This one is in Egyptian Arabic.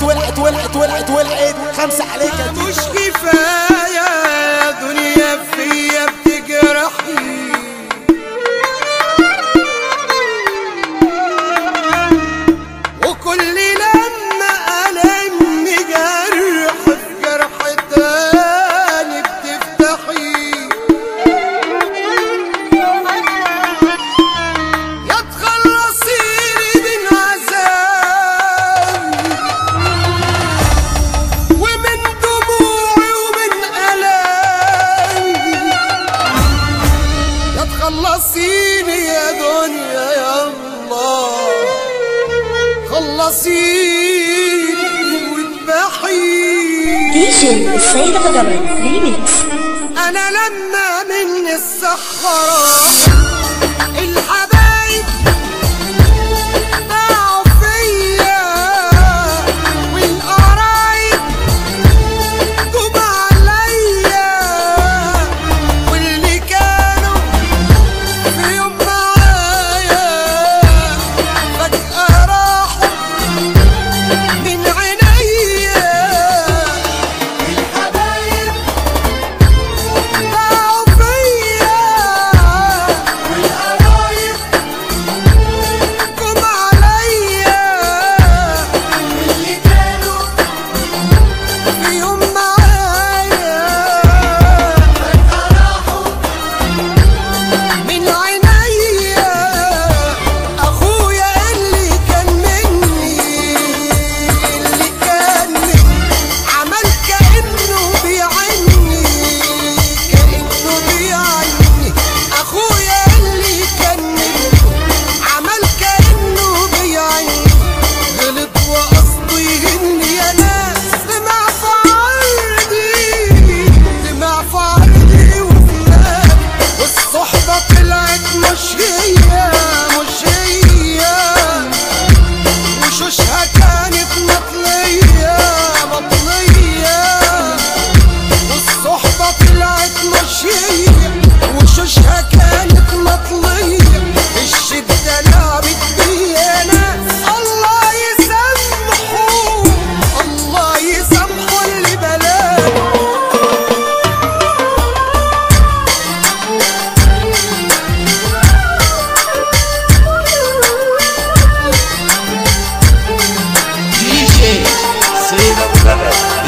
ولعت ولعت ولعت ولعت خمسة عليك يا مش تيتو كفاية يا دنيا فيا بتجرحني وكل لما ألم جرح في جرح تاني بتفتحي يا تخلصيني من عذابي ومن دموعي ومن ألامي يا تخلصيني يا دنيا يا الله خلصيني واذبحي DJ Say the Government Remix. انا لما من الصحراء الحبايب باعوا فيا والقرايب جم عليا واللي كانوا في يوم معايا فجأة راحوا من عينيا الحبايب باعوا فيا والقرايب جم عليا واللي كانوا في يوم معايا فجأة راحوا من عينيا اخويا اللي كان مني اللي كان مني عمل كانه بيعني كانه بيعني اخويا اللي كان مني عمل كانه بيعني غلط وقصده يهني يا ناس سمع في عرضي سمع في عرضي وفلان والصحبة طلعت مش هي مش هي وشوشها كانت مطلية مطلية والصحبة طلعت مش هي وشوشها كانت مطلية الشدة لعبت بيا ناس الله يسامحوا الله يسامحوا اللي بلانا DJ Say the Government